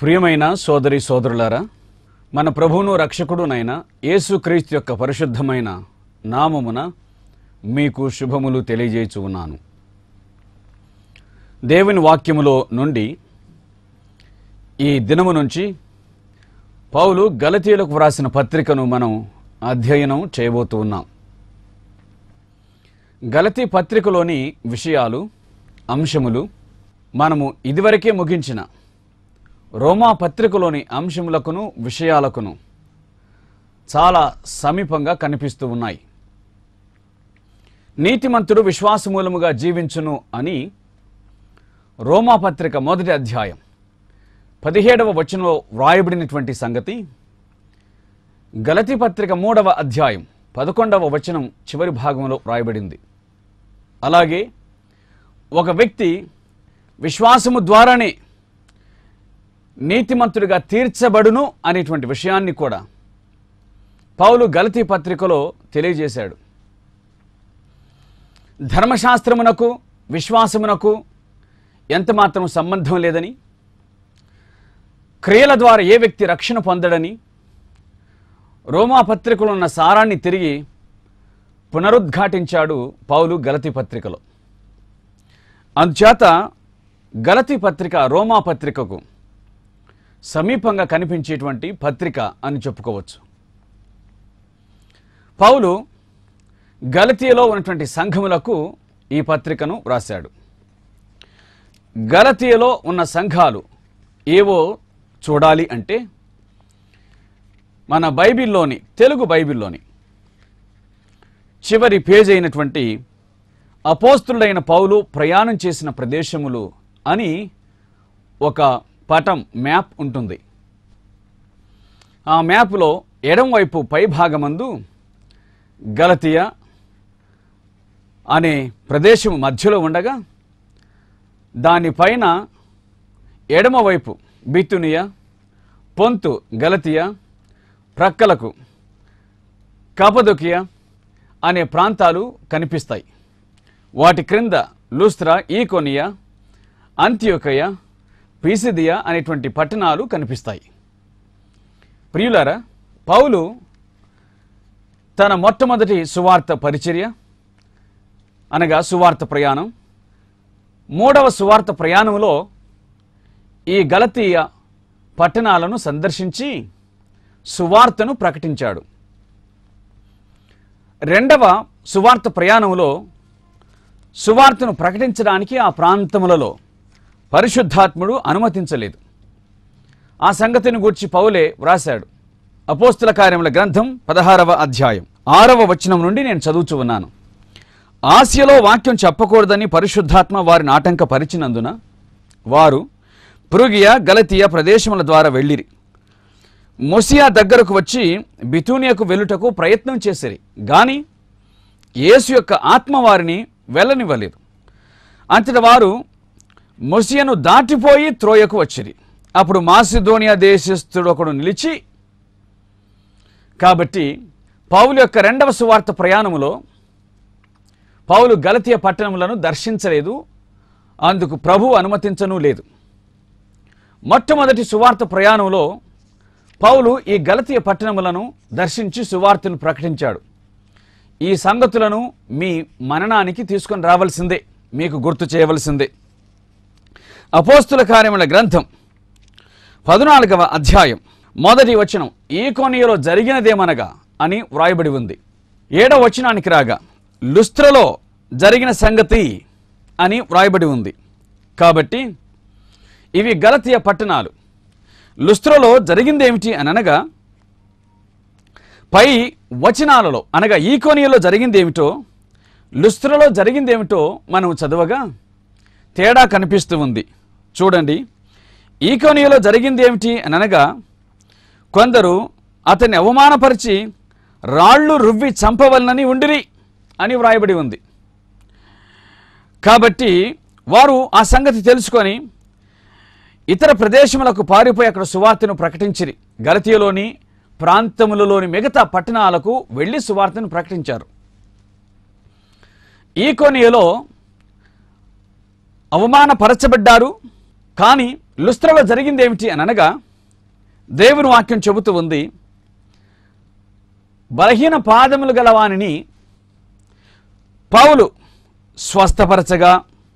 ప్రియమైన సోదరి సోదరులారా మన ప్రభువును రక్షకుడునైన యేసుక్రీస్తు యొక్క పరిశుద్ధమైన నామమున మీకు శుభములు తెలియజేయచు ఉన్నాను దేవుని వాక్యములో నుండి ఈ దినము నుంచి పౌలు గలతీయులకు వ్రాసిన పత్రికను మనం అధ్యయనం చేయబోతూ ఉన్నాం గలతీ పత్రికలోని విషయాలు అంశములు మనము ఇదివరకే ముగించిన రోమా పత్రికలోని అంశములకును విషయాలకును చాలా సమీపంగా కనిపిస్తూ ఉన్నాయి నీతిమంతుడు విశ్వాసమూలముగా జీవించును అని రోమా పత్రిక మొదటి అధ్యాయం పదిహేడవ వచనంలో వ్రాయబడినటువంటి సంగతి గలతి పత్రిక మూడవ అధ్యాయం పదకొండవ వచనం చివరి భాగంలో వ్రాయబడింది అలాగే ఒక వ్యక్తి విశ్వాసము ద్వారానే నీతిమంతుడిగా తీర్చబడును అనేటువంటి విషయాన్ని కూడా పౌలు గలతీ పత్రికలో తెలియజేశాడు ధర్మశాస్త్రమునకు విశ్వాసమునకు ఎంతమాత్రం సంబంధం లేదని క్రియల ద్వారా ఏ వ్యక్తి రక్షణ పొందడని రోమా పత్రికలో ఉన్న సారాన్ని తిరిగి పునరుద్ఘాటించాడు పౌలు గలతి పత్రికలో అందుచేత గలతి పత్రిక రోమా పత్రికకు సమీపంగా కనిపించేటువంటి పత్రిక అని చెప్పుకోవచ్చు పౌలు గలతీయలో ఉన్నటువంటి సంఘములకు ఈ పత్రికను వ్రాశాడు గలతీయలో ఉన్న సంఘాలు ఏవో చూడాలి అంటే మన బైబిల్లోని తెలుగు బైబిల్లోని చివరి పేజ్ అయినటువంటి అపోస్తుడైన పౌలు ప్రయాణం చేసిన ప్రదేశములు అని ఒక పటం మ్యాప్ ఉంటుంది ఆ మ్యాప్లో ఎడంవైపు పై భాగమందు గలతియ అనే ప్రదేశం మధ్యలో ఉండగా దానిపైన ఎడమవైపు బితునియా పొంతు గలతియా ప్రక్కలకు కపదొకియా అనే ప్రాంతాలు కనిపిస్తాయి వాటి క్రింద లూస్త్రా ఈకోనియా అంత్యోకయ పీసిదియా అనేటువంటి పట్టణాలు కనిపిస్తాయి ప్రియులారా పౌలు తన మొట్టమొదటి సువార్త పరిచర్య అనగా సువార్త ప్రయాణం మూడవ సువార్త ప్రయాణంలో ఈ గలతీయ పట్టణాలను సందర్శించి సువార్తను ప్రకటించాడు రెండవ సువార్త ప్రయాణంలో సువార్తను ప్రకటించడానికి ఆ ప్రాంతములలో పరిశుద్ధాత్ముడు అనుమతించలేదు ఆ సంగతిని గూర్చి పౌలే వ్రాశాడు అపోస్తుల కార్యముల గ్రంథం పదహారవ అధ్యాయం ఆరవ వచనం నుండి నేను చదువుచు ఉన్నాను ఆసియలో వాక్యం చెప్పకూడదని పరిశుద్ధాత్మ వారిని ఆటంకపరిచినందున వారు పురుగియా గలతీయ ప్రదేశముల ద్వారా వెళ్ళిరి మొసియా దగ్గరకు వచ్చి బితూనియకు వెళ్ళుటకు ప్రయత్నం చేసిరి గాని యేసు యొక్క ఆత్మ వారిని వెళ్ళనివ్వలేదు అంతట వారు మొసియను దాటిపోయి త్రోయకు వచ్చిరి అప్పుడు మాసిదోనియా దేశస్థుడు ఒకడు నిలిచి కాబట్టి పౌలు యొక్క రెండవ సువార్త ప్రయాణములో పౌలు గలతీయ పట్టణములను దర్శించలేదు అందుకు ప్రభు అనుమతించను లేదు మొట్టమొదటి సువార్త ప్రయాణంలో పౌలు ఈ గలతీయ పట్టణములను దర్శించి సువార్తను ప్రకటించాడు ఈ సంగతులను మీ మననానికి తీసుకొని రావాల్సిందే మీకు గుర్తు చేయవలసిందే అపోస్తుల కార్యముల గ్రంథం పద్నాలుగవ అధ్యాయం మొదటి వచనం ఈ కోనియలో జరిగినదేమనగా అని వ్రాయబడి ఉంది ఏడవ వచనానికి రాగా లుస్త్రలో జరిగిన సంగతి అని వ్రాయబడి ఉంది కాబట్టి ఇవి గలతీయ పట్టణాలు లుస్త్రలో జరిగిందేమిటి అని అనగా పై వచనాలలో అనగా ఈ కోనియలో జరిగిందేమిటో లుస్త్రలో జరిగిందేమిటో మనం చదవగా తేడా కనిపిస్తూ ఉంది చూడండి ఈ కోనియలో జరిగిందేమిటి అని అనగా కొందరు అతన్ని అవమానపరిచి రాళ్ళు రువ్వి చంపవలనని ఉండిరి అని వ్రాయబడి ఉంది కాబట్టి వారు ఆ సంగతి తెలుసుకొని ఇతర ప్రదేశములకు పారిపోయి అక్కడ సువార్తను ప్రకటించిరి గలతీయలోని ప్రాంతములలోని మిగతా పట్టణాలకు వెళ్ళి సువార్తను ప్రకటించారు ఈ కొనియలో అవమానపరచబడ్డారు కానీ లుస్త్రలో జరిగింది ఏమిటి అని అనగా దేవుని వాక్యం చెబుతూ ఉంది బలహీన పాదములు గల వానిని పౌలు స్వస్థపరచగా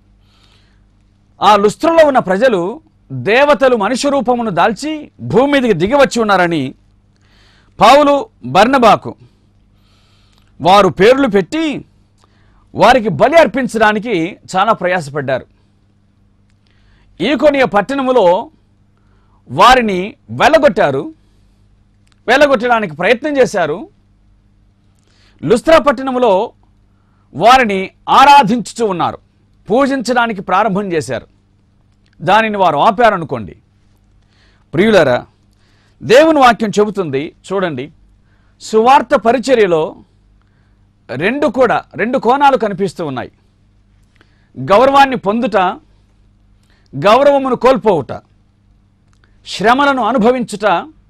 ఆ లుస్త్రలో ఉన్న ప్రజలు దేవతలు మనుష్య రూపమును దాల్చి భూమి మీదకి దిగివచ్చి ఉన్నారని పౌలు బర్నబాకు వారు పేర్లు పెట్టి వారికి బలి అర్పించడానికి చాలా ప్రయాసపడ్డారు ఈకొనియ పట్టణములో వారిని వెళ్ళగొట్టారు వెళ్ళగొట్టడానికి ప్రయత్నం చేశారు లుస్త్రా పట్టణములో వారిని ఆరాధించుతూ ఉన్నారు పూజించడానికి ప్రారంభం చేశారు దానిని వారు ఆపారనుకోండి ప్రియులరా దేవుని వాక్యం చెబుతుంది చూడండి సువార్త పరిచర్యలో రెండు కూడా రెండు కోణాలు కనిపిస్తూ ఉన్నాయి గౌరవాన్ని పొందుట గౌరవమును కోల్పోవుట శ్రమలను అనుభవించుట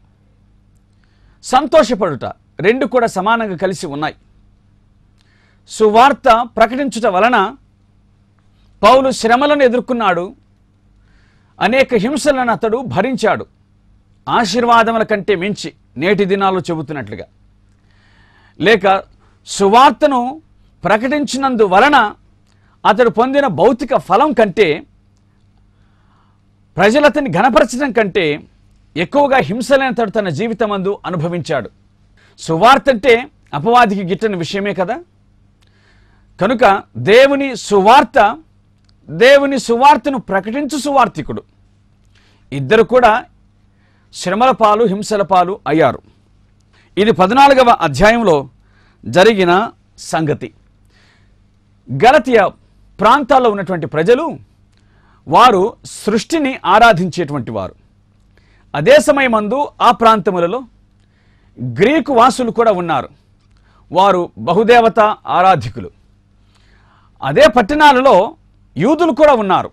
సంతోషపడుట రెండు కూడా సమానంగా కలిసి ఉన్నాయి సువార్త ప్రకటించుట వలన పౌలు శ్రమలను ఎదుర్కొన్నాడు అనేక హింసలను అతడు భరించాడు ఆశీర్వాదముల కంటే మించి నేటి దినాల్లో చెబుతున్నట్లుగా లేక సువార్తను ప్రకటించినందు వలన అతడు పొందిన భౌతిక ఫలం కంటే ప్రజలు అతన్ని ఘనపరచడం కంటే ఎక్కువగా హింసలైన అతడు తన జీవితమందు అనుభవించాడు సువార్త అంటే అపవాదికి గిట్టని విషయమే కదా కనుక దేవుని సువార్త దేవుని సువార్తను ప్రకటించు సువార్తికుడు ఇద్దరు కూడా శ్రమల పాలు హింసల పాలు అయ్యారు ఇది పద్నాలుగవ అధ్యాయంలో జరిగిన సంగతి గలతియ ప్రాంతాల్లో ఉన్నటువంటి ప్రజలు వారు సృష్టిని ఆరాధించేటువంటి వారు అదే సమయమందు ఆ ప్రాంతములలో గ్రీకు వాసులు కూడా ఉన్నారు వారు బహుదేవత ఆరాధికులు అదే పట్టణాలలో యూదులు కూడా ఉన్నారు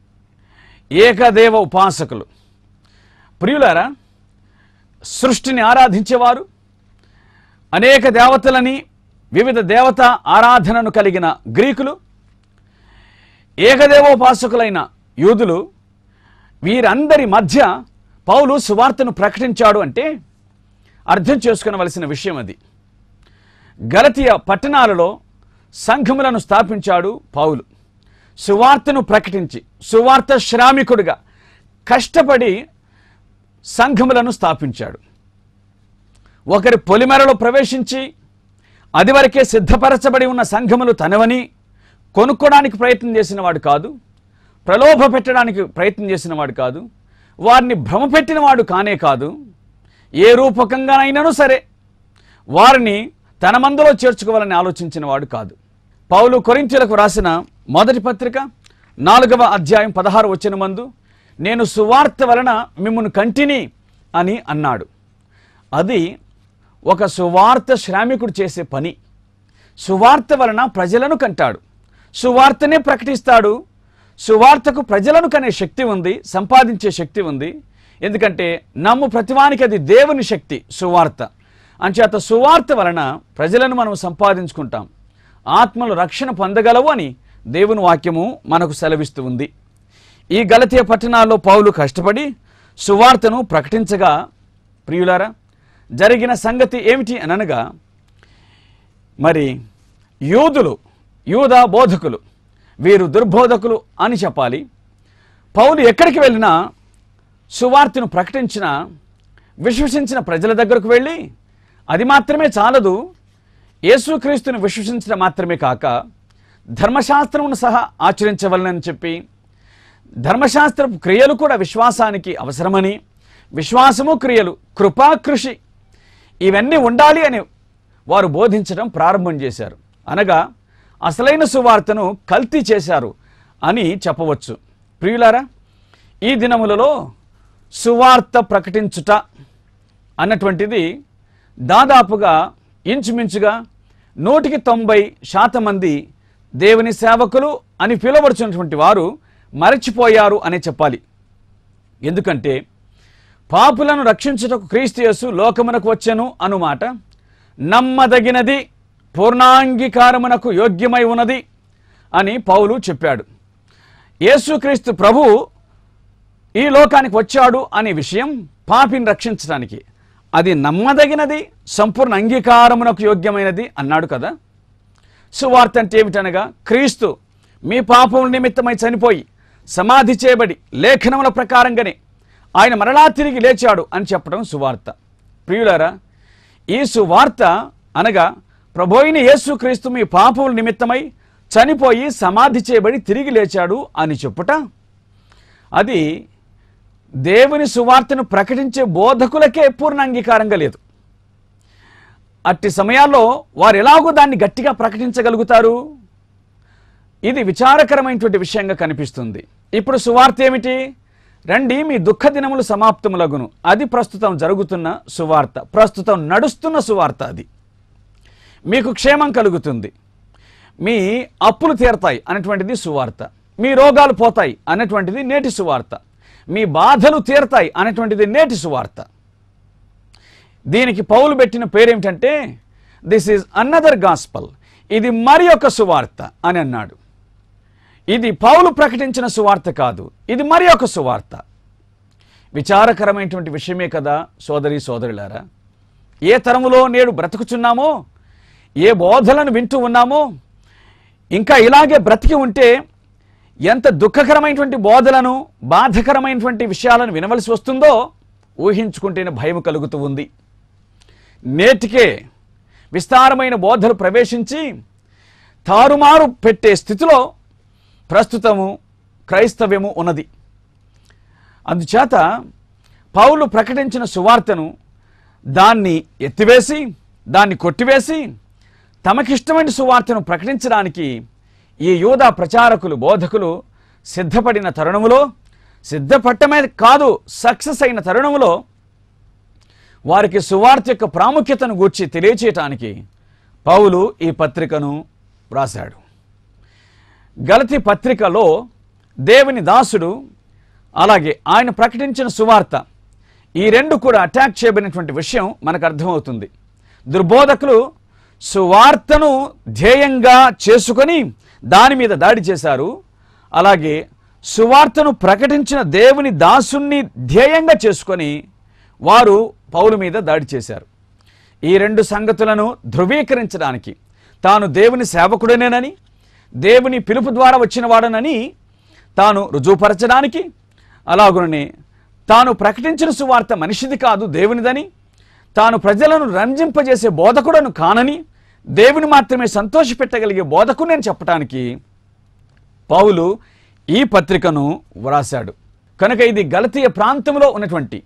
ఏకదేవ ఉపాసకులు ప్రియులారా సృష్టిని ఆరాధించేవారు అనేక దేవతలని వివిధ దేవత ఆరాధనను కలిగిన గ్రీకులు ఏకదేవోపాసకులైన యూదులు వీరందరి మధ్య పౌలు సువార్తను ప్రకటించాడు అంటే అర్థం చేసుకునవలసిన విషయం అది గలతీయ పట్టణాలలో సంఘములను స్థాపించాడు పౌలు సువార్తను ప్రకటించి సువార్త శ్రామికుడిగా కష్టపడి సంఘములను స్థాపించాడు ఒకరి పొలిమెరలో ప్రవేశించి అది వరకే సిద్ధపరచబడి ఉన్న సంఘములు తనవని కొనుక్కోడానికి ప్రయత్నం చేసిన వాడు కాదు ప్రలోభ పెట్టడానికి ప్రయత్నం చేసిన వాడు కాదు వారిని భ్రమపెట్టిన వాడు కానే కాదు ఏ రూపకంగానైనాను సరే వారిని తన మందులో చేర్చుకోవాలని ఆలోచించిన వాడు కాదు పౌలు కొరింథీలకు రాసిన మొదటి పత్రిక నాలుగవ అధ్యాయం పదహారు వచ్చిన మందు నేను సువార్త వలన మిమ్మల్ని కంటిని అని అన్నాడు అది ఒక సువార్త శ్రామికుడు చేసే పని సువార్త వలన ప్రజలను కంటాడు సువార్తనే ప్రకటిస్తాడు సువార్తకు ప్రజలను కనే శక్తి ఉంది సంపాదించే శక్తి ఉంది ఎందుకంటే నమ్ము ప్రతివానికి అది దేవుని శక్తి సువార్త అంచేత సువార్త వలన ప్రజలను మనం సంపాదించుకుంటాం ఆత్మలు రక్షణ పొందగలవు అని దేవుని వాక్యము మనకు సెలవిస్తూ ఉంది ఈ గలతీయ పట్టణాల్లో పౌలు కష్టపడి సువార్తను ప్రకటించగా ప్రియులారా జరిగిన సంగతి ఏమిటి అనగా మరి యూదులు యూద బోధకులు వీరు దుర్బోధకులు అని చెప్పాలి పౌలు ఎక్కడికి వెళ్ళినా సువార్తను ప్రకటించిన విశ్వసించిన ప్రజల దగ్గరకు వెళ్ళి అది మాత్రమే చాలదు యేసుక్రీస్తుని విశ్వసించడం మాత్రమే కాక ధర్మశాస్త్రమును సహా ఆచరించవలనని చెప్పి ధర్మశాస్త్రపు క్రియలు కూడా విశ్వాసానికి అవసరమని విశ్వాసము క్రియలు కృపా కృషి ఇవన్నీ ఉండాలి అని వారు బోధించడం ప్రారంభం చేశారు అనగా అసలైన సువార్తను కల్తీ చేశారు అని చెప్పవచ్చు ప్రియులారా ఈ దినములలో సువార్త ప్రకటించుట అన్నటువంటిది దాదాపుగా ఇంచుమించుగా నూటికి తొంభై శాతం మంది దేవుని సేవకులు అని పిలువబడుచున్నటువంటి వారు మరచిపోయారు అనే చెప్పాలి ఎందుకంటే పాపులను రక్షించుటకు క్రీస్తు యేసు లోకమునకు వచ్చెను అనుమాట నమ్మదగినది పూర్ణాంగీకారమునకు యోగ్యమై ఉన్నది అని పౌలు చెప్పాడు యేసుక్రీస్తు ప్రభు ఈ లోకానికి వచ్చాడు అనే విషయం పాపిని రక్షించడానికి అది నమ్మదగినది సంపూర్ణ అంగీకారమునకు యోగ్యమైనది అన్నాడు కదా సువార్త అంటే ఏమిటనగా క్రీస్తు మీ పాపముల నిమిత్తమై చనిపోయి సమాధి చేయబడి లేఖనముల ప్రకారంగానే ఆయన మరలా తిరిగి లేచాడు అని చెప్పడం సువార్త ప్రియులారా ఈ సువార్త అనగా ప్రభోయిని యేసు క్రీస్తు మీ పాపముల నిమిత్తమై చనిపోయి సమాధి చేయబడి తిరిగి లేచాడు అని చెప్పుట అది దేవుని సువార్తను ప్రకటించే బోధకులకే పూర్ణ అంగీకారంగా లేదు అట్టి సమయాల్లో వారు ఎలాగో దాన్ని గట్టిగా ప్రకటించగలుగుతారు ఇది విచారకరమైనటువంటి విషయంగా కనిపిస్తుంది ఇప్పుడు సువార్త ఏమిటి రండి మీ దుఃఖ దినములు సమాప్తములగును అది ప్రస్తుతం జరుగుతున్న సువార్త ప్రస్తుతం నడుస్తున్న సువార్త అది మీకు క్షేమం కలుగుతుంది మీ అప్పులు తీరతాయి అనేటువంటిది సువార్త మీ రోగాలు పోతాయి అనేటువంటిది నేటి సువార్త మీ బాధలు తీరతాయి అనేటువంటిది నేటి సువార్త దీనికి పౌలు పెట్టిన పేరేమిటంటే దిస్ ఈజ్ అన్నదర్ గాస్పల్ ఇది మరి ఒక సువార్త అని అన్నాడు ఇది పౌలు ప్రకటించిన సువార్త కాదు ఇది మరి ఒక సువార్త విచారకరమైనటువంటి విషయమే కదా సోదరి సోదరులారా ఏ తరములో నేడు బ్రతుకుచున్నామో ఏ బోధలను వింటూ ఉన్నామో ఇంకా ఇలాగే బ్రతికి ఉంటే ఎంత దుఃఖకరమైనటువంటి బోధలను బాధకరమైనటువంటి విషయాలను వినవలసి వస్తుందో ఊహించుకుంటేనే భయం కలుగుతూ ఉంది నేటికే విస్తారమైన బోధలు ప్రవేశించి తారుమారు పెట్టే స్థితిలో ప్రస్తుతము క్రైస్తవ్యము ఉన్నది అందుచేత పౌలు ప్రకటించిన సువార్తను దాన్ని ఎత్తివేసి దాన్ని కొట్టివేసి తమకిష్టమైన సువార్తను ప్రకటించడానికి ఈ యూదా ప్రచారకులు బోధకులు సిద్ధపడిన తరుణములో సిద్ధపట్టమే కాదు సక్సెస్ అయిన తరుణములో వారికి సువార్త యొక్క ప్రాముఖ్యతను గూర్చి తెలియచేయటానికి పౌలు ఈ పత్రికను వ్రాశాడు గలతి పత్రికలో దేవుని దాసుడు అలాగే ఆయన ప్రకటించిన సువార్త ఈ రెండు కూడా అటాక్ చేయబడినటువంటి విషయం మనకు అర్థమవుతుంది దుర్బోధకులు సువార్తను ధ్యేయంగా చేసుకొని దాని మీద దాడి చేశారు అలాగే సువార్తను ప్రకటించిన దేవుని దాసుని ధ్యేయంగా చేసుకొని వారు పౌలు మీద దాడి చేశారు ఈ రెండు సంగతులను ధృవీకరించడానికి తాను దేవుని సేవకుడనేనని దేవుని పిలుపు ద్వారా వచ్చిన వాడనని తాను రుజువుపరచడానికి అలాగునని తాను ప్రకటించిన సువార్త మనిషిది కాదు దేవునిదని తాను ప్రజలను రంజింపజేసే బోధకుడను కానని దేవుని మాత్రమే సంతోషపెట్టగలిగే బోధకుడు నేను చెప్పటానికి పౌలు ఈ పత్రికను వ్రాశాడు కనుక ఇది గలతీయ ప్రాంతంలో ఉన్నటువంటి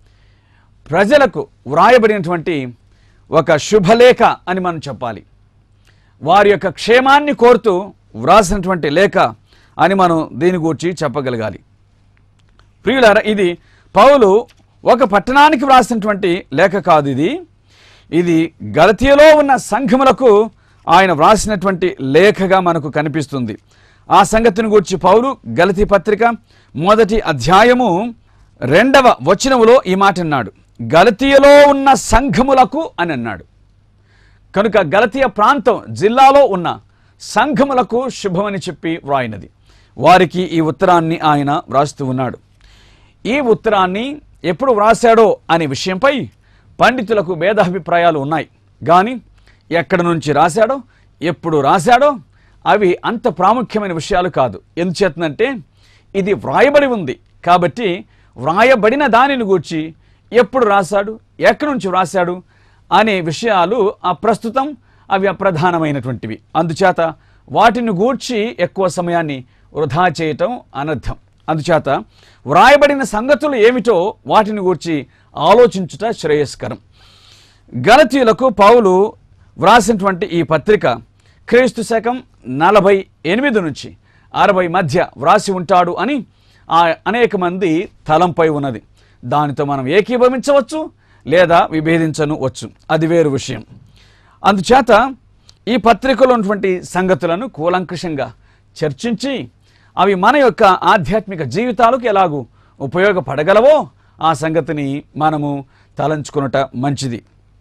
ప్రజలకు వ్రాయబడినటువంటి ఒక శుభలేఖ అని మనం చెప్పాలి వారి యొక్క క్షేమాన్ని కోరుతూ వ్రాసినటువంటి లేఖ అని మనం దీని గురించి చెప్పగలగాలి ప్రియులారా ఇది పౌలు ఒక పట్టణానికి వ్రాసినటువంటి లేఖ కాదు ఇది ఇది గలతీయలో ఉన్న సంఘములకు ఆయన వ్రాసినటువంటి లేఖగా మనకు కనిపిస్తుంది ఆ సంగతిని గురించి పౌలు గలతీ పత్రిక మొదటి అధ్యాయము రెండవ వచనములో ఈ మాట అన్నాడు గలతీయలో ఉన్న సంఘములకు అని అన్నాడు కనుక గలతీయ ప్రాంతం జిల్లాలో ఉన్న సంఘములకు శుభమని చెప్పి వ్రాయినది వారికి ఈ ఉత్తరాన్ని ఆయన వ్రాస్తూ ఉన్నాడు ఈ ఉత్తరాన్ని ఎప్పుడు వ్రాశాడో అనే విషయంపై పండితులకు భేదాభిప్రాయాలు ఉన్నాయి కానీ ఎక్కడి నుంచి రాశాడో ఎప్పుడు రాశాడో అవి అంత ప్రాముఖ్యమైన విషయాలు కాదు ఎందుచేతనంటే ఇది వ్రాయబడి ఉంది కాబట్టి వ్రాయబడిన దానిని గూర్చి ఎప్పుడు రాశాడు ఎక్కడి నుంచి వ్రాశాడు అనే విషయాలు ఆ ప్రస్తుతం అవి అప్రధానమైనటువంటివి అందుచేత వాటిని గూర్చి ఎక్కువ సమయాన్ని వృధా చేయటం అనర్థం అందుచేత వ్రాయబడిన సంగతులు ఏమిటో వాటిని గూర్చి ఆలోచించుట శ్రేయస్కరం గలతీయులకు పౌలు వ్రాసినటువంటి ఈ పత్రిక క్రీస్తు శకం నలభై ఎనిమిది నుంచి అరవై మధ్య వ్రాసి ఉంటాడు అని ఆ అనేక మంది తలంపై ఉన్నది దానితో మనం ఏకీభవించవచ్చు లేదా విభేదించను వచ్చు అది వేరు విషయం అందుచేత ఈ పత్రికలో ఉన్నటువంటి సంగతులను కూలంకషంగా చర్చించి అవి మన యొక్క ఆధ్యాత్మిక జీవితాలకు ఎలాగూ ఉపయోగపడగలవో ఆ సంగతిని మనము తలంచుకున్నట మంచిది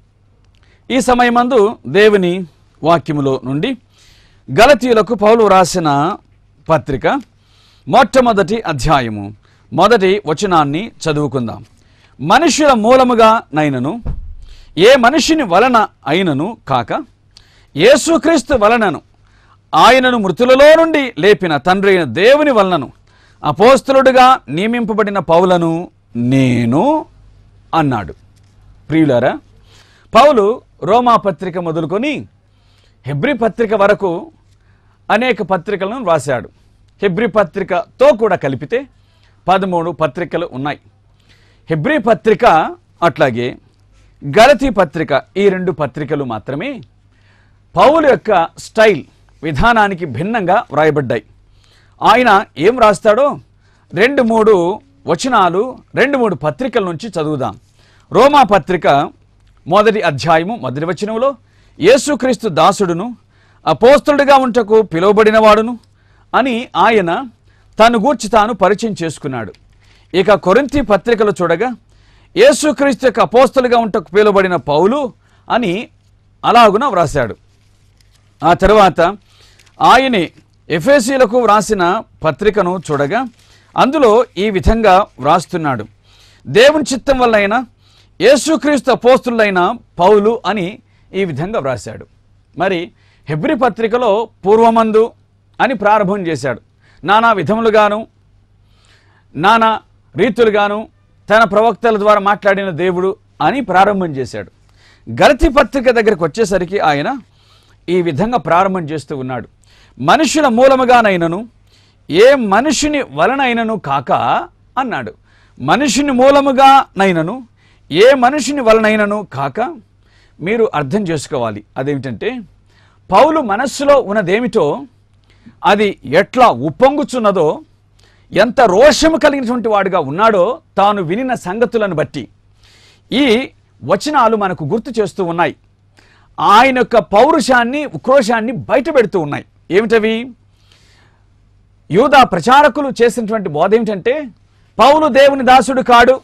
ఈ సమయమందు దేవుని వాక్యములో నుండి గలతీయులకు పౌలు రాసిన పత్రిక మొట్టమొదటి అధ్యాయము మొదటి వచనాన్ని చదువుకుందాం మనుషుల మూలముగా నైనను ఏ మనిషిని వలన అయినను కాక యేసుక్రీస్తు వలనను ఆయనను మృతులలో నుండి లేపిన తండ్రి అయిన దేవుని వలనను అపోస్తలుడుగా నియమింపబడిన పౌలను నేను అన్నాడు ప్రియులారా పౌలు రోమా పత్రిక మొదలుకొని హెబ్రి పత్రిక వరకు అనేక పత్రికలను వ్రాశాడు హెబ్రి పత్రికతో కూడా కలిపితే పదమూడు పత్రికలు ఉన్నాయి హెబ్రి పత్రిక అట్లాగే గలతీ పత్రిక ఈ రెండు పత్రికలు మాత్రమే పౌలు యొక్క స్టైల్ విధానానికి భిన్నంగా వ్రాయబడ్డాయి ఆయన ఏం రాస్తాడో రెండు మూడు వచనాలు రెండు మూడు పత్రికల నుంచి చదువుదాం రోమా పత్రిక మొదటి అధ్యాయము మొదటి వచనంలో యేసుక్రీస్తు దాసుడును అపోస్తుడుగా ఉంటకు పిలువబడినవాడును అని ఆయన తను గూర్చి తాను పరిచయం చేసుకున్నాడు ఇక కొరింథీ పత్రికలు చూడగా యేసుక్రీస్తు యొక్క అపోస్తులుగా ఉంటకు పిలువబడిన పౌలు అని అలాగున వ్రాశాడు ఆ తర్వాత ఆయనే ఎఫేసీలకు వ్రాసిన పత్రికను చూడగా అందులో ఈ విధంగా వ్రాస్తున్నాడు దేవుని చిత్తం వల్లైనా యేసుక్రీస్తు అపోస్తులైన పౌలు అని ఈ విధంగా వ్రాశాడు మరి హెబ్రి పత్రికలో పూర్వమందు అని ప్రారంభం చేశాడు నానా విధములుగాను నానా రీతులుగాను తన ప్రవక్తల ద్వారా మాట్లాడిన దేవుడు అని ప్రారంభం చేశాడు గలతి పత్రిక దగ్గరికి వచ్చేసరికి ఆయన ఈ విధంగా ప్రారంభం చేస్తూ ఉన్నాడు మనుషుల మూలముగానైనను ఏ మనిషిని వలనైనను కాక అన్నాడు మనిషిని మూలముగా నైనను ఏ మనిషిని వలనైనను కాక మీరు అర్థం చేసుకోవాలి అదేమిటంటే పౌలు మనస్సులో ఉన్నదేమిటో అది ఎట్లా ఉప్పొంగుచున్నదో ఎంత రోషము కలిగినటువంటి వాడుగా ఉన్నాడో తాను వినిన సంగతులను బట్టి ఈ వచనాలు మనకు గుర్తు చేస్తూ ఉన్నాయి ఆయన యొక్క పౌరుషాన్ని ఉక్రోషాన్ని బయటపెడుతూ ఉన్నాయి ఏమిటవి యూదా ప్రచారకులు చేసినటువంటి బోధ ఏమిటంటే పౌలు దేవుని దాసుడు కాడు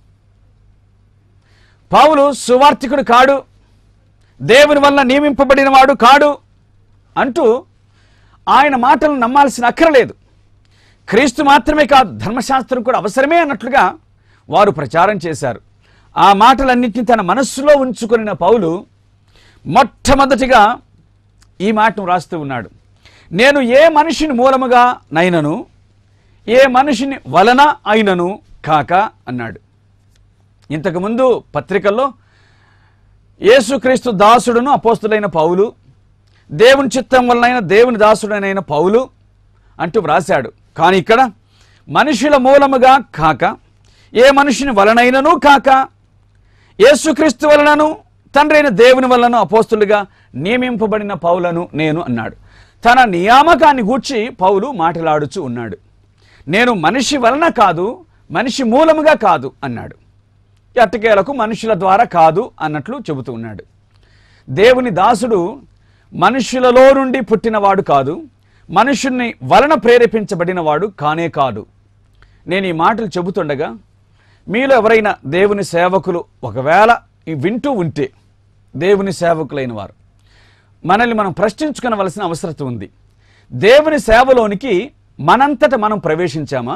పౌలు సువార్థికుడు కాడు దేవుని వల్ల నియమింపబడిన వాడు కాడు అంటూ ఆయన మాటలను నమ్మాల్సిన అక్కరలేదు క్రీస్తు మాత్రమే కాదు ధర్మశాస్త్రం కూడా అవసరమే అన్నట్లుగా వారు ప్రచారం చేశారు ఆ మాటలన్నింటినీ తన మనస్సులో ఉంచుకున్న పౌలు మొట్టమొదటిగా ఈ మాటను రాస్తూ ఉన్నాడు నేను ఏ మనిషిని మూలముగా నైనను ఏ మనిషిని వలన అయినను కాక అన్నాడు ఇంతకుముందు పత్రికల్లో యేసుక్రీస్తు దాసుడును అపోస్తులైన పౌలు దేవుని చిత్తం వలనైన దేవుని దాసుడనైన పౌలు అంటూ వ్రాశాడు కానీ ఇక్కడ మనుషుల మూలముగా కాక ఏ మనిషిని వలనైనను కాక యేసుక్రీస్తు వలనను తండ్రి అయిన దేవుని వలన అపోస్తులుగా నియమింపబడిన పౌలను నేను అన్నాడు తన నియామకాన్ని గూర్చి పౌలు మాట్లాడుచు ఉన్నాడు నేను మనిషి వలన కాదు మనిషి మూలముగా కాదు అన్నాడు ఎట్టకేలకు మనుషుల ద్వారా కాదు అన్నట్లు చెబుతూ ఉన్నాడు దేవుని దాసుడు మనుషులలో నుండి పుట్టినవాడు కాదు మనుషుల్ని వలన ప్రేరేపించబడినవాడు కానే కాదు నేను ఈ మాటలు చెబుతుండగా మీలో ఎవరైనా దేవుని సేవకులు ఒకవేళ ఈ వింటూ ఉంటే దేవుని సేవకులైన వారు మనల్ని మనం ప్రశ్నించుకోవలసిన అవసరం ఉంది దేవుని సేవలోనికి మనంతట మనం ప్రవేశించామా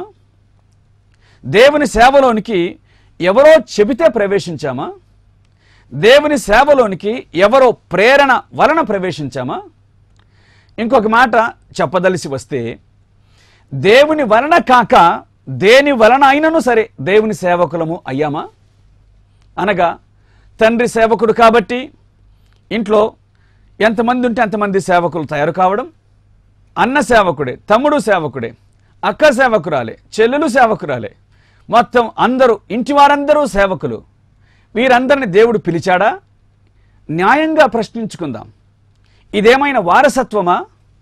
దేవుని సేవలోనికి ఎవరో చెబితే ప్రవేశించామా దేవుని సేవలోనికి ఎవరో ప్రేరణ వలన ప్రవేశించామా ఇంకొక మాట చెప్పదలిసి వస్తే దేవుని వలన కాక దేని వలన అయినను సరే దేవుని సేవకులము అయ్యామా అనగా తండ్రి సేవకుడు కాబట్టి ఇంట్లో ఎంతమంది ఉంటే అంతమంది సేవకులు తయారు కావడం అన్న సేవకుడే తమ్ముడు సేవకుడే అక్క సేవకురాలే చెల్లెలు సేవకురాలే మొత్తం అందరూ ఇంటి వారందరూ సేవకులు వీరందరిని దేవుడు పిలిచాడా న్యాయంగా ప్రశ్నించుకుందాం ఇదేమైనా వారసత్వమా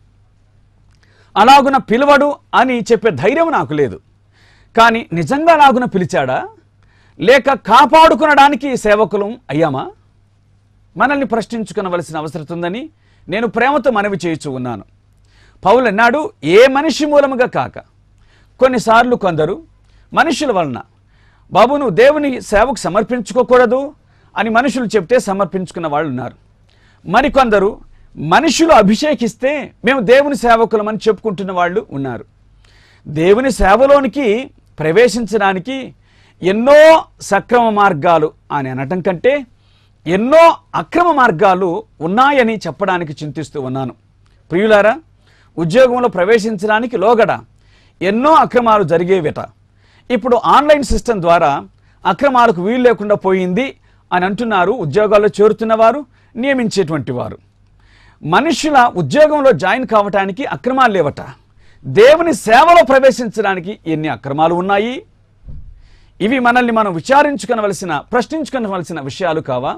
అలాగున పిలవడు అని చెప్పే ధైర్యం నాకు లేదు కానీ నిజంగా అలాగున పిలిచాడా లేక కాపాడుకునడానికి సేవకులం అయ్యామా మనల్ని ప్రశ్నించుకునవలసిన అవసరం ఉందని నేను ప్రేమతో మనవి చేయుచు ఉన్నాను పౌలు అన్నాడు ఏ మనిషి మూలముగా కాక కొన్నిసార్లు కొందరు మనుషుల వలన బాబు నువ్వు దేవుని సేవకు సమర్పించుకోకూడదు అని మనుషులు చెప్తే సమర్పించుకున్న వాళ్ళు ఉన్నారు మరికొందరు మనుషులు అభిషేకిస్తే మేము దేవుని సేవకులమని చెప్పుకుంటున్న వాళ్ళు ఉన్నారు దేవుని సేవలోనికి ప్రవేశించడానికి ఎన్నో సక్రమ మార్గాలు అని అనటం కంటే ఎన్నో అక్రమ మార్గాలు ఉన్నాయని చెప్పడానికి చింతిస్తూ ఉన్నాను ప్రియులారా ఉద్యోగంలో ప్రవేశించడానికి లోగడ ఎన్నో అక్రమాలు జరిగేవిట ఇప్పుడు ఆన్లైన్ సిస్టమ్ ద్వారా అక్రమాలకు వీలు లేకుండా పోయింది అని అంటున్నారు ఉద్యోగాల్లో చేరుతున్న వారు నియమించేటువంటి వారు మనుషుల ఉద్యోగంలో జాయిన్ కావటానికి అక్రమాలు లేవట దేవుని సేవలో ప్రవేశించడానికి ఎన్ని అక్రమాలు ఉన్నాయి ఇవి మనల్ని మనం విచారించుకొనవలసిన ప్రశ్నించుకొనవలసిన విషయాలు కావా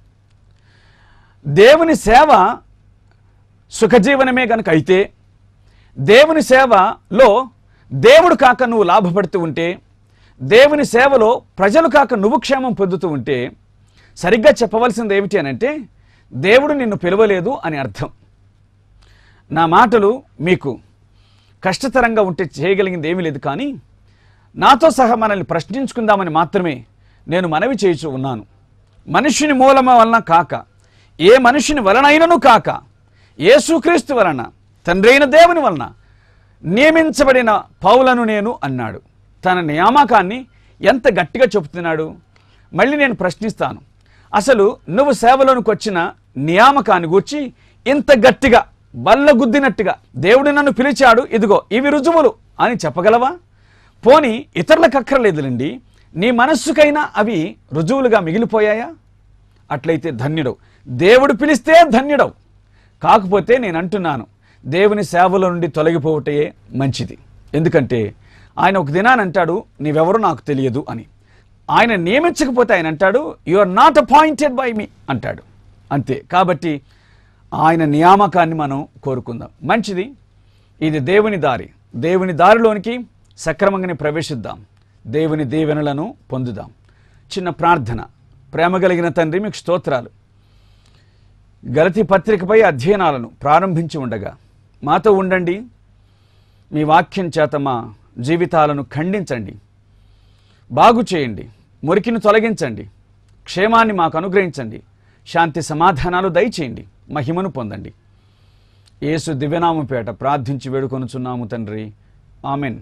దేవుని సేవ సుఖజీవనమే కనుక అయితే దేవుని సేవలో దేవుడు కాక నువ్వు లాభపడుతూ ఉంటే దేవుని సేవలో ప్రజలు కాక నువ్వు క్షేమం పొందుతూ ఉంటే సరిగ్గా చెప్పవలసింది ఏమిటి అని అంటే దేవుడు నిన్ను పిలవలేదు అని అర్థం నా మాటలు మీకు కష్టతరంగా ఉంటే చేయగలిగింది ఏమీ లేదు కానీ నాతో సహా మనల్ని ప్రశ్నించుకుందామని మాత్రమే నేను మనవి చేయుచు ఉన్నాను మనుష్యుని మూలమ వలన కాక ఏ మనుషుని వలనైనను కాక యేసుక్రీస్తు వలన తండ్రి అయిన దేవుని వలన నియమించబడిన పౌలను నేను అన్నాడు తన నియామకాన్ని ఎంత గట్టిగా చెబుతున్నాడు మళ్ళీ నేను ప్రశ్నిస్తాను అసలు నువ్వు సేవలోనికి వచ్చిన నియామకాన్ని గూర్చి ఇంత గట్టిగా బల్లగుద్దినట్టుగా దేవుడు నన్ను పిలిచాడు ఇదిగో ఇవి రుజువులు అని చెప్పగలవా పోని ఇతరులకు అక్కర్లేదులండి నీ మనస్సుకైనా అవి రుజువులుగా మిగిలిపోయాయా అట్లయితే ధన్యుడవు దేవుడు పిలిస్తే ధన్యుడవు కాకపోతే నేను అంటున్నాను దేవుని సేవలో నుండి తొలగిపోవటే మంచిది ఎందుకంటే ఆయన ఒక దినాన్ని అంటాడు నీవెవరో నాకు తెలియదు అని ఆయన నియమించకపోతే ఆయన అంటాడు you are not appointed by me అంటాడు అంతే కాబట్టి ఆయన నియామకాన్ని మనం కోరుకుందాం మంచిది ఇది దేవుని దారి దేవుని దారిలోనికి సక్రమంగానే ప్రవేశిద్దాం దేవుని దీవెనలను పొందుదాం చిన్న ప్రార్థన ప్రేమ కలిగిన తండ్రి మీకు స్తోత్రాలు గలతి పత్రికపై అధ్యయనాలను ప్రారంభించి ఉండగా మాతో ఉండండి మీ వాక్యం చేత మా జీవితాలను ఖండించండి బాగు చేయండి మురికిని తొలగించండి క్షేమాన్ని మాకు అనుగ్రహించండి శాంతి సమాధానాలు దయచేయండి మహిమను పొందండి యేసు దివ్యనామపేట ప్రార్థించి వేడుకొనుచున్నాము తండ్రి ఆమెన్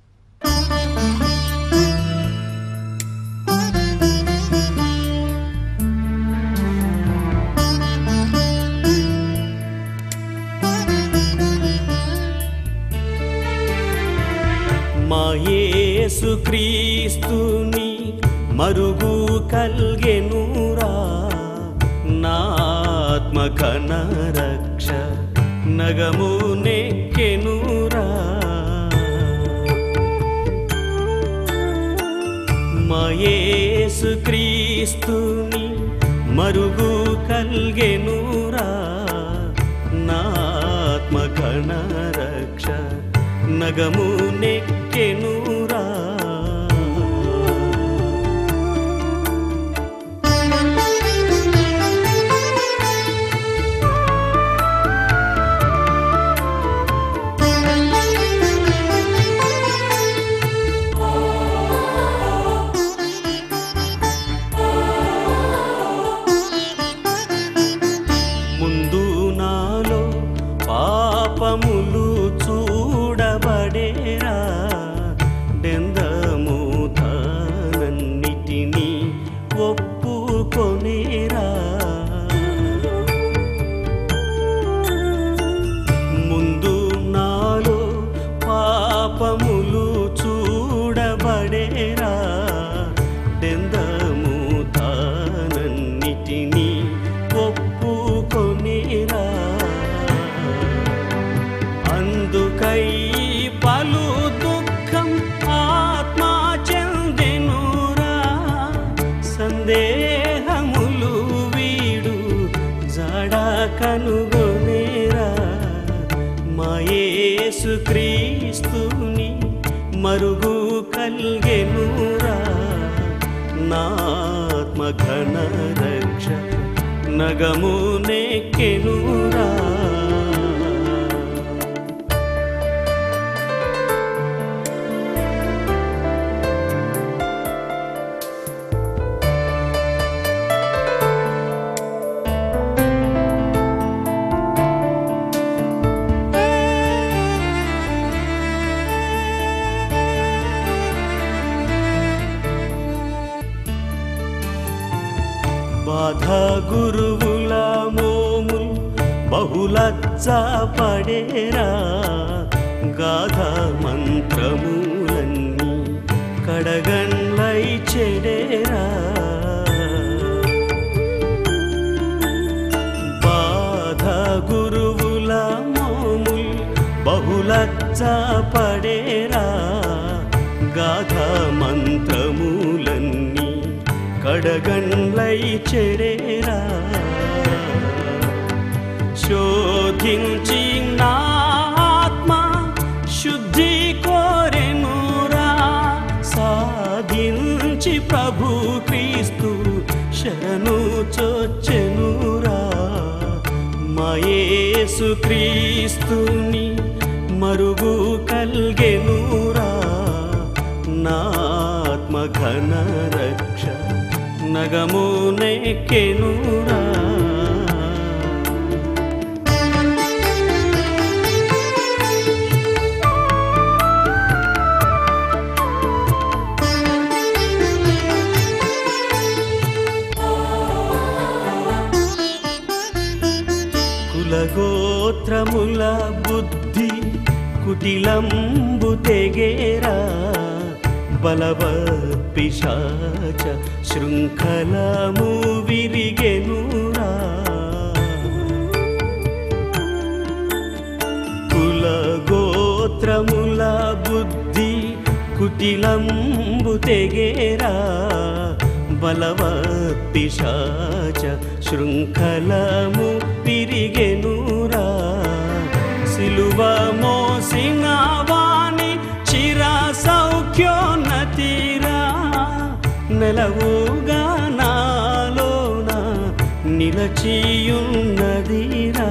మా యేసు క్రీస్తుని మరుగు కల్గెనురా నాత్మకన రక్ష నగము నెక్కెనురా మా యేసు క్రీస్తుని మరుగు కల్గెనురా నాత్మకణ రక్ష నగము నెక్కెనురా ముందు నాలో పాపములు చూడబడేరా డెందము తానన్నిటినీ ఒప్పుకొనేరా ముందు నాలో పాపములు చూడబడేరా డెందము తానన్నిటినీ ఒప్పుకొనేరా అందుకై పలు దుఃఖం ఆత్మ చెందెనురా సందేహములు వీడు జాడ కనుగొనేరా మా యేసు క్రీస్తుని మరుగు కల్గెనురా నాత్మ ఘన రక్ష నగము నెక్కెనురా బాధ గురువుల మోముల్ బహులచ్చ పడేరా గాథ మంత్రములన్నీ కడగండ్లై చెడేరా బాధ గురువుల మోముల్ బహులచ్చ పడేరా గాథ మంత్రములన్నీ కడగండ్లై చెడేరా శోధించి నా ఆత్మ శుద్ధి కోరెనురా సాధించి ప్రభు క్రీస్తు శరణు చొచ్చెనురా మయేసు క్రీస్తుని మరుగు కల్గెనురా నాత్మ ఘన రక్ష నగము నెక్కెనురా కులగోత్రముల బుద్ధి కుటిలంబు తెగేరా బలవత్పిశాచ శృంఖలము విరిగెనురా కులగోత్రముల బుద్ధి కుటిలంబు తెగేరా బలవత్పిశాచ శృంఖలము విరిగెనురా సిలువ మోసిన వాణి చిర సౌఖ్యోన్నతిరా నెలవుగా నాలోన నిలచియున్నదిరా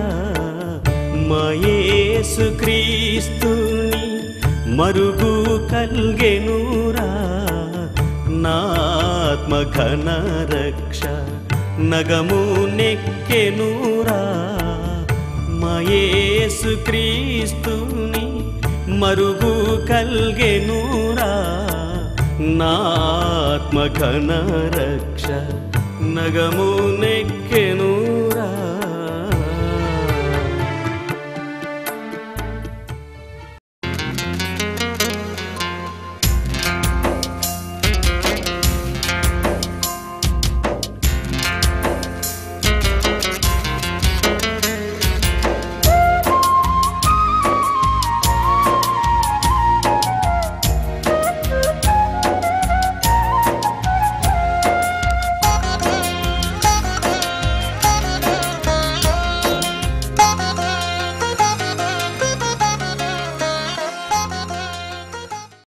మయేసు క్రీస్తుని మరుగు కల్గెనురా నాత్మ ఘన రక్ష నగము నెక్కెనురా మయేసు క్రీస్తుని మరుగు కల్గెనురా నాత్మ ఘన రక్ష నగము నెక్కెనురా